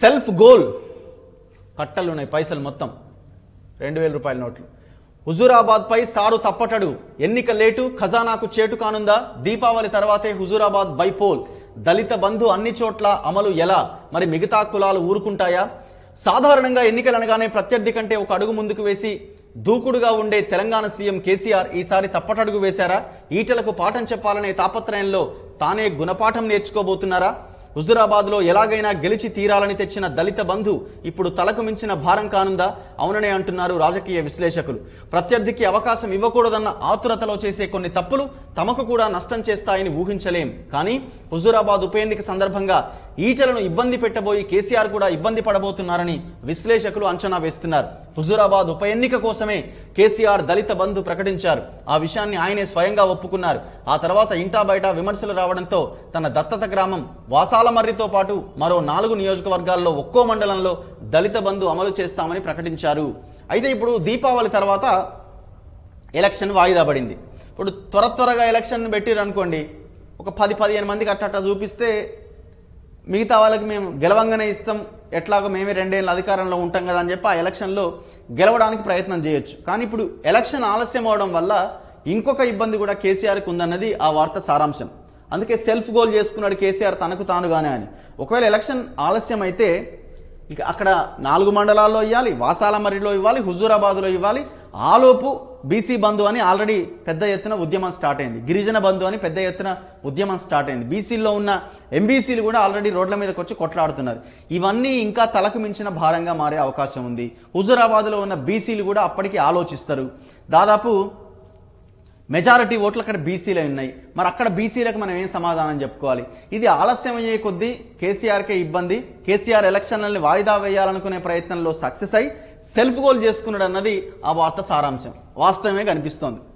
self goal కట్టలు ఉన్నాయి పైసలు మొత్తం రెండు వేల రూపాయల నోట్లు హుజూరాబాద్ పై సారు తప్పటడు ఎన్నిక లేటు ఖజానాకు చేటు కానుందా దీపావళి తర్వాతే హుజూరాబాద్ బైపోల్ దళిత బంధు అన్ని చోట్ల అమలు ఎలా మరి మిగతా కులాలు ఊరుకుంటాయా సాధారణంగా ఎన్నికలు అనగానే ప్రత్యర్థి కంటే ఒక అడుగు ముందుకు వేసి దూకుడుగా ఉండే తెలంగాణ సీఎం కేసీఆర్ ఈసారి తప్పటడుగు వేశారా ఈటలకు పాఠం చెప్పాలనే తాపత్రయంలో తానే గుణపాఠం నేర్చుకోబోతున్నారా హుజురాబాద్లో ఎలాగైనా గెలిచి తీరాలని తెచ్చిన దళిత బంధు ఇప్పుడు తలకు మించిన భారం కానుందా అవుననే అంటున్నారు రాజకీయ విశ్లేషకులు ప్రత్యర్థికి అవకాశం ఇవ్వకూడదన్న ఆతురతలో చేసే కొన్ని తప్పులు తమకు కూడా నష్టం చేస్తాయని ఊహించలేం కానీ హుజూరాబాద్ ఉప ఎన్నిక సందర్భంగా ఈటలను ఇబ్బంది పెట్టబోయి కేసీఆర్ కూడా ఇబ్బంది పడబోతున్నారని విశ్లేషకులు అంచనా వేస్తున్నారు హుజూరాబాద్ ఉప ఎన్నిక కోసమే కేసీఆర్ దళిత బంధు ప్రకటించారు ఆ విషయాన్ని ఆయనే స్వయంగా ఒప్పుకున్నారు ఆ తర్వాత ఇంటా బయట విమర్శలు రావడంతో తన దత్తత గ్రామం వాసాలమర్రితో పాటు మరో నాలుగు నియోజకవర్గాల్లో ఒక్కో మండలంలో దళిత బంధు అమలు చేస్తామని ప్రకటించారు అయితే ఇప్పుడు దీపావళి తర్వాత ఎలక్షన్ వాయిదా పడింది ఇప్పుడు త్వర త్వరగా ఎలక్షన్ పెట్టిరు అనుకోండి ఒక పది పదిహేను మందికి అట్ట చూపిస్తే మిగతా వాళ్ళకి మేము గెలవంగానే ఇస్తాం ఎట్లాగో మేమే రెండేళ్ళ అధికారంలో ఉంటాం కదా అని చెప్పి ఆ ఎలక్షన్లో గెలవడానికి ప్రయత్నం చేయొచ్చు కానీ ఇప్పుడు ఎలక్షన్ ఆలస్యం అవడం వల్ల ఇంకొక ఇబ్బంది కూడా కేసీఆర్కి ఉందన్నది ఆ వార్త సారాంశం అందుకే సెల్ఫ్ గోల్ చేసుకున్నాడు కేసీఆర్ తనకు తానుగానే అని ఒకవేళ ఎలక్షన్ ఆలస్యం అయితే ఇక అక్కడ నాలుగు మండలాల్లో ఇవ్వాలి వాసాలమరిలో ఇవ్వాలి హుజూరాబాద్లో ఇవ్వాలి ఆలోపు బీసీ బంధు అని ఆల్రెడీ పెద్ద ఎత్తున ఉద్యమం స్టార్ట్ అయింది గిరిజన బంధు అని పెద్ద ఎత్తున ఉద్యమం స్టార్ట్ అయింది బీసీల్లో ఉన్న ఎంబీసీలు కూడా ఆల్రెడీ రోడ్ల మీదకి వచ్చి కొట్లాడుతున్నారు ఇవన్నీ ఇంకా తలకు మించిన భారంగా మారే అవకాశం ఉంది హుజూరాబాద్లో ఉన్న బీసీలు కూడా అప్పటికి ఆలోచిస్తారు దాదాపు మెజారిటీ ఓట్లు అక్కడ బీసీలే ఉన్నాయి మరి అక్కడ బీసీలకు మనం ఏం సమాధానం చెప్పుకోవాలి ఇది ఆలస్యం అయ్యే కొద్దీ కేసీఆర్కే ఇబ్బంది కేసీఆర్ ఎలక్షన్లని వాయిదా వేయాలనుకునే ప్రయత్నంలో సక్సెస్ అయి సెల్ఫ్ గోల్ చేసుకున్నాడు అన్నది ఆ వార్త సారాంశం వాస్తవమే కనిపిస్తోంది